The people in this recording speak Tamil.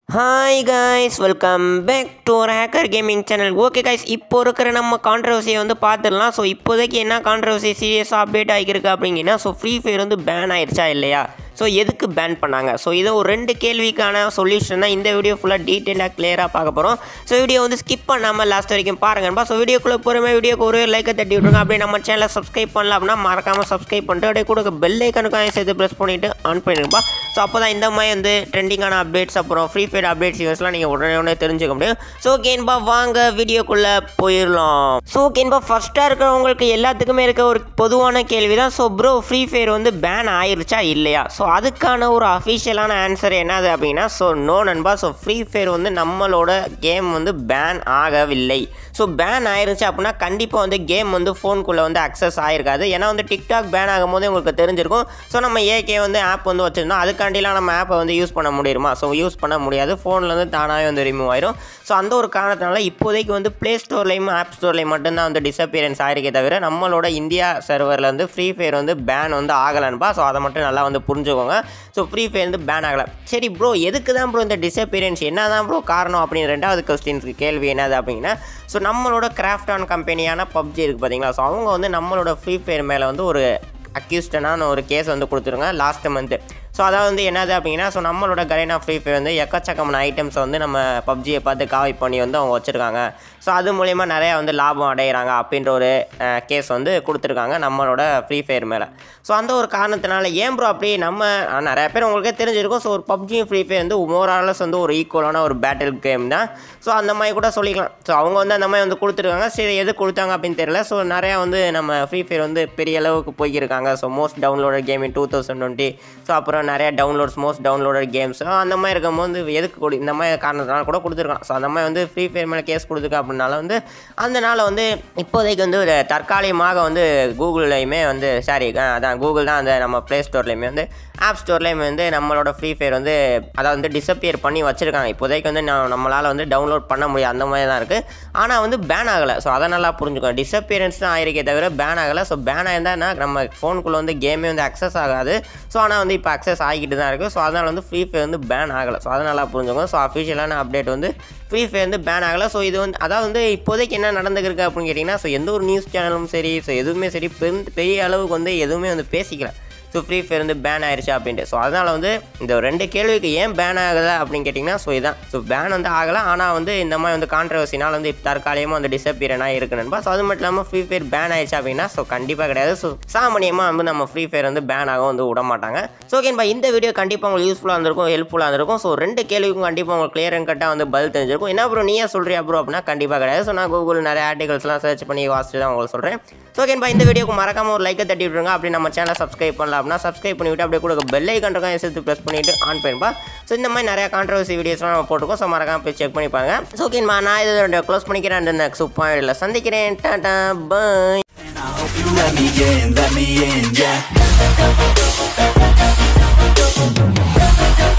Hi guys welcome back to ஒரு hacker gaming channel okay guys இப்போ இருக்கிற நம்ம கான்ட்ரவர்சியை வந்து பார்த்துடலாம் ஸோ இப்போதைக்கு என்ன கான்ட்ரவர்சி சீரியஸாக அப்டேட் ஆகியிருக்கு அப்படிங்கன்னா ஸோ ஃப்ரீ ஃபயர் வந்து பேன் ஆயிடுச்சா இல்லையா ஸோ எதுக்கு பேன் பண்ணாங்க ஸோ இதை ஒரு ரெண்டு கேள்விக்கான சொல்யூஷன் தான் இந்த வீடியோ ஃபுல்லாக டீட்டெயிலாக கிளியராக பார்க்க போகிறோம் ஸோ வீடியோ வந்து ஸ்கிப் பண்ணாமல் லாஸ்ட் வரைக்கும் பாருங்கப்பா ஸோ வீடியோக்குள்ளே பொறுமை வீடியோக்கு ஒரு லைக்கை தட்டி விட்ருங்க அப்படியே நம்ம சேனலை சப்ஸ்கிரைப் பண்ணல அப்படின்னா மறக்காமல் சப்ஸ்கிரைப் பண்ணிட்டு அப்படியே கூட பெல் ஐக்கனுக்காக சேர்த்து ப்ரெஸ் பண்ணிவிட்டு ஆன் பண்ணிருப்பா ஸோ அப்போ தான் இந்த மாதிரி வந்து ட்ரெண்டிங்கான அப்டேட்ஸ் அப்புறம் ஃப்ரீ ஃபயர் அப்டேட்ஸ் ஈவெண்ட்ஸ்லாம் நீங்கள் உடனே உடனே தெரிஞ்சுக்க முடியும் ஸோ ஓகேன்பா வாங்க வீடியோக்குள்ளே போயிடலாம் ஸோ ஓகேன்பா ஃபஸ்ட்டாக இருக்கிறவங்களுக்கு எல்லாத்துக்குமே இருக்க ஒரு பொதுவான கேள்வி தான் ஸோ ப்ரோ ஃப்ரீ ஃபயர் வந்து பேன் ஆயிருச்சா இல்லையா ஸோ அதுக்கான ஒரு அஃபிஷியலான ஆன்சர் என்னது அப்படின்னா ஸோ நோ நண்பா ஸோ ஃப்ரீ ஃபயர் வந்து நம்மளோட கேம் வந்து பேன் ஆகவில்லை ஸோ பேன் ஆயிருச்சு அப்படின்னா கண்டிப்பாக வந்து கேம் வந்து ஃபோனுக்குள்ளே வந்து அக்சஸ் ஆயிருக்காது ஏன்னா வந்து டிக்டாக் பேன் ஆகும்போது உங்களுக்கு தெரிஞ்சிருக்கும் ஸோ நம்ம ஏகே வந்து ஆப் வந்து வச்சுருந்தோம் அதுக்காண்டிலாம் நம்ம ஆப்பை வந்து யூஸ் பண்ண முடியுமா ஸோ யூஸ் பண்ண முடியாது ஃபோனில் வந்து தானாகவே வந்து ரிமூவ் ஆயிரும் ஸோ அந்த ஒரு காரணத்தினால இப்போதைக்கு வந்து ப்ளே ஸ்டோர்லேயும் ஆப் ஸ்டோர்லேயும் மட்டும்தான் வந்து டிசப்பியரன்ஸ் ஆயிருக்கே தவிர நம்மளோட இந்தியா சர்வரில் வந்து ஃப்ரீ ஃபயர் வந்து பேன் வந்து ஆகலன்பா ஸோ அதை மட்டும் நல்லா வந்து புரிஞ்சுக்கோங்க ஸோ ஃப்ரீ ஃபயர் வந்து பேன் ஆகலை சரி ப்ரோ எதுக்கு தான் ப்ரோ இந்த டிசப்பியரன்ஸ் என்ன தான் ப்ரோ காரணம் அப்படின்னு ரெண்டாவது கொஸ்டின்ஸ்க்கு கேள்வி என்னது அப்படின்னா ஸோ நம்மளோட கிராஃப்ட் ஆன் கம்பெனியான பப்ஜி இருக்குது பார்த்தீங்களா ஸோ அவங்க வந்து நம்மளோட ஃப்ரீ ஃபயர் மேலே வந்து ஒரு அக்யூஸ்டனான ஒரு கேஸ் வந்து கொடுத்துருங்க லாஸ்ட் மந்த்து ஸோ அதாவது வந்து என்னது அப்படின்னா ஸோ நம்மளோட கரைனா ஃப்ரீ ஃபயர் வந்து எக்கச்சக்கமான ஐட்டம்ஸை வந்து நம்ம பப்ஜியை பார்த்து காவி பண்ணி வந்து அவங்க வச்சுருக்காங்க ஸோ அது மூலயமா நிறையா வந்து லாபம் அடைகிறாங்க அப்படின்ற ஒரு கேஸ் வந்து கொடுத்துருக்காங்க நம்மளோட ஃப்ரீ ஃபயர் மேலே ஸோ அந்த ஒரு காரணத்தினால ஏன் ப்ரோ அப்படி நம்ம அஹ், நிறைய பேர் உங்களுக்கே தெரிஞ்சிருக்கும் ஸோ ஒரு பப்ஜியும் ஃப்ரீ ஃபயர் வந்து மோராலஸ் வந்து ஒரு ஈக்குவலான ஒரு பேட்டில் கேம் தான் ஸோ அந்த மாதிரி கூட சொல்லிக்கலாம் ஸோ அவங்க வந்து அந்த மாதிரி வந்து கொடுத்துருக்காங்க சரி எது கொடுத்தாங்க அப்படின்னு தெரியல ஸோ நிறையா வந்து நம்ம ஃப்ரீ ஃபயர் வந்து பெரிய அளவுக்கு போய்க்கிருக்காங்க so most downloaded game in two thousand twenty so அப்புறம் நிறைய டவுன்லோட்ஸ் மோஸ்ட் டவுன்லோடட் கேம்ஸ் அந்த மாதிரி இருக்கும்போது எதுக்கு கொடு இந்த மாதிரி காரணத்தினால கூட கொடுத்துருக்கான் ஸோ அந்த மாதிரி வந்து ஃப்ரீ ஃபயர் மேலே கேஸ் கொடுத்துருக்கா அப்படின்னால வந்து அந்த நாளை வந்து இப்போதைக்கு வந்து ஒரு தற்காலிகமாக வந்து கூகுள்லையுமே வந்து சாரி அதான் கூகுள் தான் அந்த நம்ம ப்ளே ஸ்டோர்லேயுமே வந்து ஆப் ஸ்டோர்லேயுமே வந்து நம்மளோட ஃப்ரீ ஃபயர் வந்து அதை வந்து டிசப்பியர் பண்ணி வச்சுருக்காங்க இப்போதைக்கு வந்து நான் நம்மளால் வந்து டவுன்லோட் பண்ண முடியும் அந்த மாதிரி தான் இருக்குது ஆனால் வந்து பேன் ஆகலை ஸோ அதை நல்லா புரிஞ்சுக்கணும் டிசப்பியரன்ஸ் தான் ஆயிருக்கே தவிர பேன் ஆகலை ஸோ பேன் ஆயிருந்தால் நம்ம ஃபோனுக்குள்ளே வந்து கேமே வந்து அக்சஸ் ஆகாது ஸோ ஆனால் வந்து இப்போ அக்சஸ் ஆகிக்கிட்டு தான் இருக்குது ஸோ அதனால் வந்து ஃப்ரீ ஃபயர் வந்து பேன் ஆகலை ஸோ அதை நல்லா புரிஞ்சுக்கணும் ஸோ அஃபிஷியலான அப்டேட் வந்து ஃப்ரீ ஃபயர் வந்து பேன் ஆகலை ஸோ இது வந்து அதாவது வந்து இப்போதைக்கு என்ன நடந்துருக்கு அப்படின்னு கேட்டிங்கன்னா ஸோ எந்த ஒரு நியூஸ் சேனலும் சரி ஸோ எதுவுமே சரி பெரும் பெரிய அளவுக்கு வந்து எதுவுமே வந்து பேசிக்கல ஸோ ஃப்ரீ ஃபயர் வந்து பேன் ஆயிடுச்சு அப்படின்ட்டு ஸோ அதனால் வந்து இந்த ரெண்டு கேள்விக்கு ஏன் பேன் ஆகலை அப்படின்னு கேட்டிங்கன்னா ஸோ இதான் ஸோ பேன் வந்து ஆகலை ஆனால் வந்து இந்த மாதிரி வந்து கான்ட்ரவர்சினால் வந்து இப்போ தற்காலிகமாக வந்து டிசப்பியரனாக இருக்கு நண்பா ஸோ அது மட்டும் இல்லாமல் ஃப்ரீ ஃபயர் பேன் ஆயிடுச்சு அப்படின்னா ஸோ கண்டிப்பாக கிடையாது ஸோ சாமானியமாக வந்து நம்ம ஃப்ரீ ஃபயர் வந்து பேன் ஆக வந்து விட மாட்டாங்க ஸோ ஓகேன்பா இந்த வீடியோ கண்டிப்பாக உங்களுக்கு யூஸ்ஃபுல்லாக இருந்திருக்கும் ஹெல்ப்ஃபுல்லாக இருந்திருக்கும் ஸோ ரெண்டு கேள்விக்கும் கண்டிப்பாக உங்களுக்கு கிளியர் அண்ட் கட்டாக வந்து பதில் தெரிஞ்சிருக்கும் என்ன ப்ரோ நீயே சொல்கிறியா ப்ரோ அப்படின்னா கண்டிப்பாக கிடையாது ஸோ நான் கூகுள் நிறைய ஆர்டிகல்ஸ்லாம் சர்ச் பண்ணி வாசிச்சு தான் உங்களுக்கு சொல்கிறேன் ஸோ ஓகேன்பா இந்த வீடியோக்கு மறக்காம ஒரு லைக்கை தட்டி விட்டுருங்க அப்படி நம்ம சேனலை சப்ஸ்கிரைப் பண்ணலாம் அப்படின்னா சப்ஸ்கிரைப் பண்ணிவிட்டு அப்படியே கூட பெல் ஐக்கன் இருக்கும் சேர்த்து ப்ரெஸ் பண்ணிவிட்டு ஆன் பண்ணிப்பா ஸோ இந்த மாதிரி நிறைய கான்ட்ரவர்சி வீடியோஸ்லாம் நம்ம போட்டிருக்கோம் ஸோ மறக்காம போய் செக் பண்ணி பாருங்க ஸோ ஓகேன்பா நான் இதை க்ளோஸ் பண்ணிக்கிறேன் அந்த நெக்ஸ்ட் பாயிண்டில் சந்திக்கிறேன் டாடா பாய் I hope you let me in, let me in, yeah.